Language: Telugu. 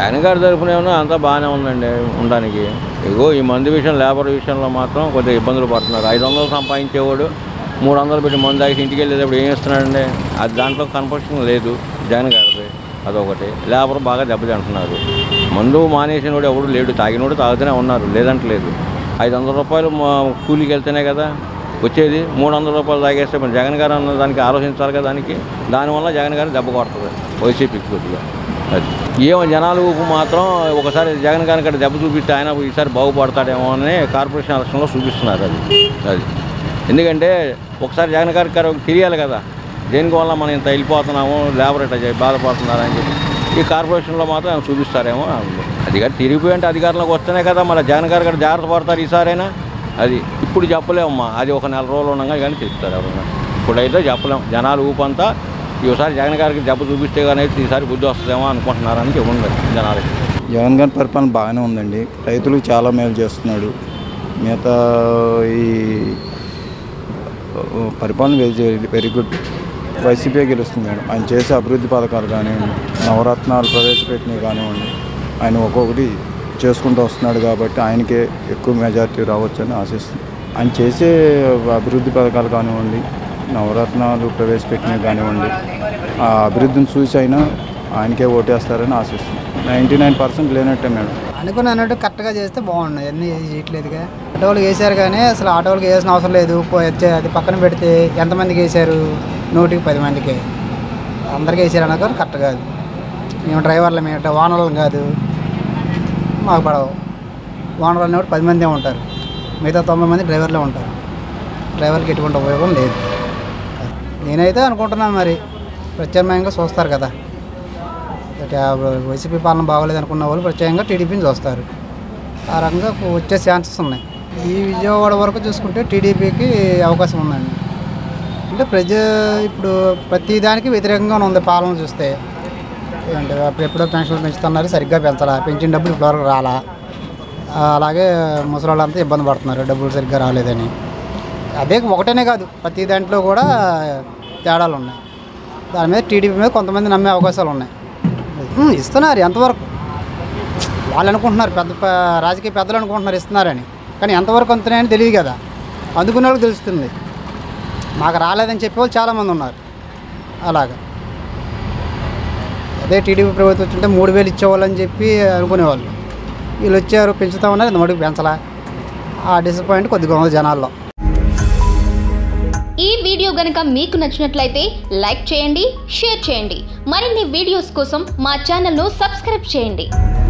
జగన్ గారి తరఫున ఏమన్నా అంతా బాగానే ఉందండి ఉండడానికి ఇగో ఈ మందు విషయం లేబర్ విషయంలో మాత్రం కొద్దిగా ఇబ్బందులు పడుతున్నారు ఐదు వందలు సంపాదించేవాడు మూడు వందలు పెట్టి మందు తాగి ఇంటికి వెళ్ళేటప్పుడు ఏం ఇస్తున్నాడండి అది దాంట్లో కన్ఫర్షన్ లేదు జగన్ గారిది అదొకటి లేబర్ బాగా దెబ్బతింటున్నారు మందు మానేసిన వాడు ఎవడు లేడు తాగినోడు తాగుతూనే ఉన్నారు లేదంటలేదు ఐదు వందల రూపాయలు మా కూలీకి వెళ్తేనే కదా వచ్చేది మూడు వందల రూపాయలు తాగేస్తే మరి జగన్ గారు అన్న దానికి ఆలోచించాలి కదా దానికి దానివల్ల జగన్ గారు దెబ్బ కొడుతుంది వైసీపీకి కొద్దిగా అది ఏమో జనాలు మాత్రం ఒకసారి జగన్ గారి ఇక్కడ దెబ్బ చూపిస్తే ఆయన ఈసారి బాగుపడతాడేమో అని కార్పొరేషన్ ఎలక్షన్లో చూపిస్తున్నారు అది అది ఎందుకంటే ఒకసారి జగన్ గారికి గారు తెలియాలి కదా దేనికి వల్ల మనం ఇంత వెళ్ళిపోతున్నాము లేబర్ ఇట్లా చేయి బాధపడుతున్నారు అని చెప్పి ఈ కార్పొరేషన్లో మాత్రం ఆయన చూపిస్తారేమో అని ఉంది. అది గారు తిరిగిపోయి అంటే అధికారంలోకి వస్తేనే కదా మన జగన్ గారు గారు జాగ్రత్త పడతారు ఈసారైనా అది ఇప్పుడు చెప్పలేమమ్మా అది ఒక నెల రోజులు ఉండగా కానీ చెప్తారు ఎవరైనా ఇప్పుడైతే చెప్పలేం జనాలు ఊపంతా ఈసారి జగన్ గారికి దెబ్బ చూపిస్తే కానీ ఈసారి బుద్ధి వస్తుందేమో అనుకుంటున్నారని చెప్పండి జనాలకి జగన్ గారి పరిపాలన బాగానే ఉందండి రైతులకు చాలా మేలు చేస్తున్నాడు మిగతా ఈ పరిపాలన వెరీ వెరీ గుడ్ వైసీపీ గెలుస్తుంది మేడం ఆయన చేసే అభివృద్ధి పథకాలు కానివ్వండి నవరత్నాలు ప్రవేశపెట్టినవి కానివ్వండి ఆయన ఒక్కొక్కటి చేసుకుంటూ వస్తున్నాడు కాబట్టి ఆయనకే ఎక్కువ మెజారిటీ రావచ్చని ఆశిస్తుంది ఆయన చేసే అభివృద్ధి పథకాలు కానివ్వండి నవరత్నాలు ప్రవేశపెట్టినవి కానివ్వండి ఆ అభివృద్ధిని చూసి అయినా ఆయనకే ఓటేస్తారని ఆశిస్తుంది నైంటీ నైన్ పర్సెంట్ లేనట్టే మేడం అనుకుని అన్నట్టు కరెక్ట్గా చేస్తే బాగుండు అన్నీ చేయట్లేదుగా ఆటో వాళ్ళకి వేసారు కానీ అసలు ఆటో వాళ్ళకి వేసిన అవసరం లేదు పో- వచ్చే- అది పక్కన పెడితే ఎంతమందికి వేసారు నూటికి పది మందికి అందరికీ వేసారు అనక కరెక్ట్ కాదు మేము డ్రైవర్లు మేము వానర్లం కాదు మాకు పడవు వానర్లు అనేవాడు పది మందే ఉంటారు మిగతా తొంభై మంది డ్రైవర్లే ఉంటారు డ్రైవర్కి ఎటువంటి ఉపయోగం లేదు నేనైతే అనుకుంటున్నాను మరి ప్రత్యామ్నాయంగా చూస్తారు కదా అంటే ఆ వైసీపీ పాలన బాగోలేదు అనుకున్న వాళ్ళు ప్రత్యేకంగా టీడీపీని చూస్తారు ఆ రకంగా వచ్చే ఛాన్సెస్ ఉన్నాయి ఈ విజయవాడ వరకు చూసుకుంటే టీడీపీకి అవకాశం ఉందండి అంటే ప్రజ ఇప్పుడు ప్రతి దానికి వ్యతిరేకంగానే ఉంది పాలన చూస్తే అంటే అప్పుడు ఎప్పుడో పెన్షన్లు పెంచుతున్నారు సరిగ్గా పెంచాలా పెంచిన డబ్బులు ఇప్పటివరకు రాలా ఆ, అలాగే ముసలి వాళ్ళంతా ఇబ్బంది పడుతున్నారు డబ్బులు సరిగ్గా రాలేదని అదే ఒకటేనే కాదు ప్రతి దాంట్లో కూడా తేడాలు ఉన్నాయి దాని మీద టీడీపీ మీద కొంతమంది నమ్మే అవకాశాలు ఉన్నాయి ఉమ్, ఇస్తున్నారు ఎంతవరకు వాళ్ళు అనుకుంటున్నారు పెద్ద ప- రాజకీయ పెద్దలు అనుకుంటున్నారు ఇస్తున్నారని కానీ ఎంతవరకు అంతనే తెలియదు కదా అందుకునే వాళ్ళకి తెలుస్తుంది మాకు రాలేదని చెప్పేవాళ్ళు చాలామంది ఉన్నారు అలాగా అదే టీడీపీ ప్రభుత్వం వచ్చింటే మూడు వేలు ఇచ్చేవాళ్ళని చెప్పి అనుకునేవాళ్ళు వీళ్ళు వచ్చారు పెంచుతామన్నారు ఇంత మటుకు పెంచలా ఆ డిసప్పాయింట్ కొద్దిగా ఉంది జనాల్లో ఈ వీడియో గనుక మీకు నచ్చినట్లయితే లైక్ చేయండి షేర్ చేయండి మరిన్ని వీడియోస్ కోసం మా ఛానల్ను సబ్స్క్రైబ్ చేయండి